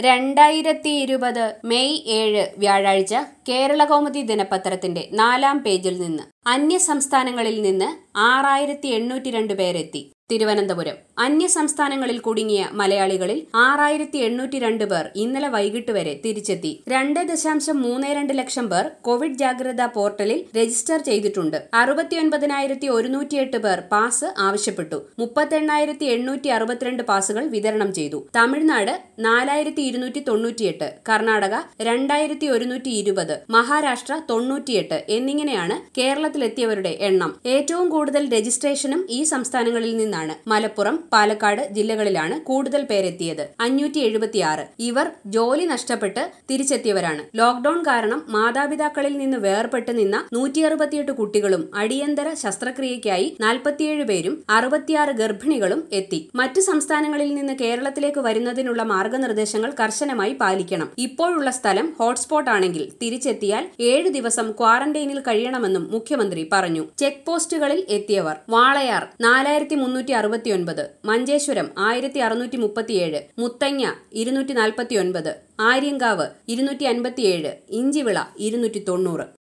രണ്ടായിരത്തി ഇരുപത് മെയ് ഏഴ് വ്യാഴാഴ്ച കേരളകൗമുദി ദിനപത്രത്തിന്റെ നാലാം പേജിൽ നിന്ന് അന്യ സംസ്ഥാനങ്ങളിൽ നിന്ന് ആറായിരത്തി എണ്ണൂറ്റി രണ്ട് പേരെത്തി തിരുവനന്തപുരം അന്യ സംസ്ഥാനങ്ങളിൽ കുടുങ്ങിയ മലയാളികളിൽ ആറായിരത്തി എണ്ണൂറ്റി രണ്ട് പേർ ഇന്നലെ വൈകിട്ട് വരെ തിരിച്ചെത്തി രണ്ട് ദശാംശം മൂന്ന് രണ്ട് ലക്ഷം പേർ കോവിഡ് ജാഗ്രതാ പോർട്ടലിൽ രജിസ്റ്റർ ചെയ്തിട്ടുണ്ട് അറുപത്തിയൊൻപതിനായിരത്തി ഒരുന്നൂറ്റിയെട്ട് പേർ പാസ് ആവശ്യപ്പെട്ടു മുപ്പത്തെണ്ണായിരത്തി എണ്ണൂറ്റി അറുപത്തിരണ്ട് പാസുകൾ വിതരണം ചെയ്തു തമിഴ്നാട് നാലായിരത്തി ഇരുന്നൂറ്റി തൊണ്ണൂറ്റിയെട്ട് കർണാടക രണ്ടായിരത്തി ഒരുന്നൂറ്റി ഇരുപത് മഹാരാഷ്ട്ര തൊണ്ണൂറ്റിയെട്ട് എന്നിങ്ങനെയാണ് കേരളത്തിലെത്തിയവരുടെ എണ്ണം ഏറ്റവും കൂടുതൽ രജിസ്ട്രേഷനും ഈ സംസ്ഥാനങ്ങളിൽ നിന്നാണ് മലപ്പുറം പാലക്കാട് ജില്ലകളിലാണ് കൂടുതൽ പേരെത്തിയത് അഞ്ഞൂറ്റി എഴുപത്തിയാറ് ഇവർ ജോലി നഷ്ടപ്പെട്ട് തിരിച്ചെത്തിയവരാണ് ലോക്ഡൌൺ കാരണം മാതാപിതാക്കളിൽ നിന്ന് വേർപെട്ട് നിന്ന നൂറ്റി അറുപത്തിയെട്ട് കുട്ടികളും അടിയന്തര ശസ്ത്രക്രിയയ്ക്കായി നാൽപ്പത്തിയേഴ് പേരും അറുപത്തിയാറ് ഗർഭിണികളും എത്തി മറ്റു സംസ്ഥാനങ്ങളിൽ നിന്ന് കേരളത്തിലേക്ക് വരുന്നതിനുള്ള മാർഗനിർദ്ദേശങ്ങൾ കർശനമായി പാലിക്കണം ഇപ്പോഴുള്ള സ്ഥലം ഹോട്ട്സ്പോട്ട് ആണെങ്കിൽ തിരിച്ചെത്തിയാൽ ഏഴ് ദിവസം ക്വാറന്റൈനിൽ കഴിയണമെന്നും മുഖ്യമന്ത്രി പറഞ്ഞു ചെക്ക് പോസ്റ്റുകളിൽ എത്തിയവർ വാളയാർ നാലായിരത്തി മുന്നൂറ്റി അറുപത്തിയൊൻപത് മഞ്ചേശ്വരം ആയിരത്തി അറുന്നൂറ്റി മുപ്പത്തിയേഴ് മുത്തങ്ങ ഇരുന്നൂറ്റി നാൽപ്പത്തിയൊൻപത് ആര്യങ്കാവ് ഇരുന്നൂറ്റി അൻപത്തിയേഴ് ഇഞ്ചിവിള ഇരുന്നൂറ്റി തൊണ്ണൂറ്